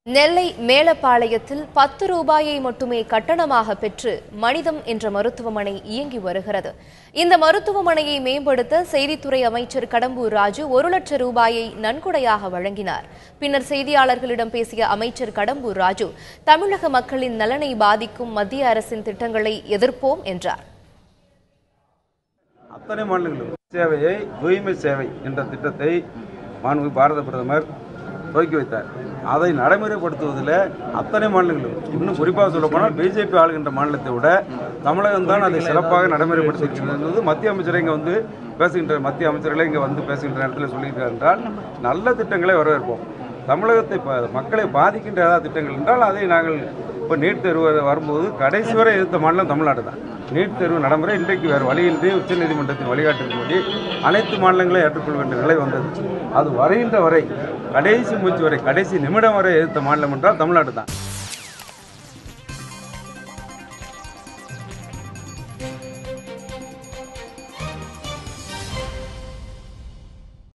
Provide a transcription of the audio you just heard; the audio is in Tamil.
நெல்லை மேலப்பாளையத்தில் பத்து ரூபாயை மட்டுமே கட்டணமாக பெற்று மனிதம் என்ற மருத்துவமனை இயங்கி வருகிறது இந்த மருத்துவமனையை மேம்படுத்த செய்தித்துறை அமைச்சர் கடம்பூர் ராஜு ஒரு லட்சம் ரூபாயை நன்கொடையாக வழங்கினார் பின்னர் செய்தியாளர்களிடம் பேசிய அமைச்சர் கடம்பூர் ராஜு தமிழக மக்களின் நலனை பாதிக்கும் மத்திய அரசின் திட்டங்களை எதிர்ப்போம் என்றார் அத்தனை மாநிலங்களும் சேவையை தூய்மை சேவை என்ற திட்டத்தை மாண்புமிகு பாரத பிரதமர் துவக்கி வைத்தார் அதை நடைமுறைப்படுத்துவதில் அத்தனை மாநிலங்களும் இன்னும் குறிப்பாக சொல்லப்போனால் பிஜேபி ஆளுகின்ற மாநிலத்தை விட தமிழகம் தான் அதை சிறப்பாக நடைமுறைப்படுத்தியிருக்கிறது என்பது மத்திய அமைச்சரை இங்கே வந்து பேசுகின்ற மத்திய அமைச்சர்களே இங்கே வந்து பேசுகின்ற நேரத்தில் சொல்லியிருக்கிறார் என்றால் நல்ல திட்டங்களை வரவேற்போம் தமிழகத்தை ப- மக்களை பாதிக்கின்ற ஏதாவது திட்டங்கள் என்றால் அதை நாங்கள் இப்போ நீட் தேர்வு வரும்போது கடைசி வரை எதிர்த்த மாநிலம் தமிழ்நாடு தான் நீட் தேர்வு நடைமுறை இன்றைக்கு வேறு வழியின்றி உச்சநீதிமன்றத்தின் வழிகாட்டின்படி அனைத்து மாநிலங்களையும் ஏற்றுக்கொள்ள வேண்டிய நிலை வந்தது அது வருகின்ற வரை கடைசி மூச்சு வரை கடைசி நிமிடம் வரை எதிர்த்த மாநிலம் என்றால் தமிழ்நாடு தான்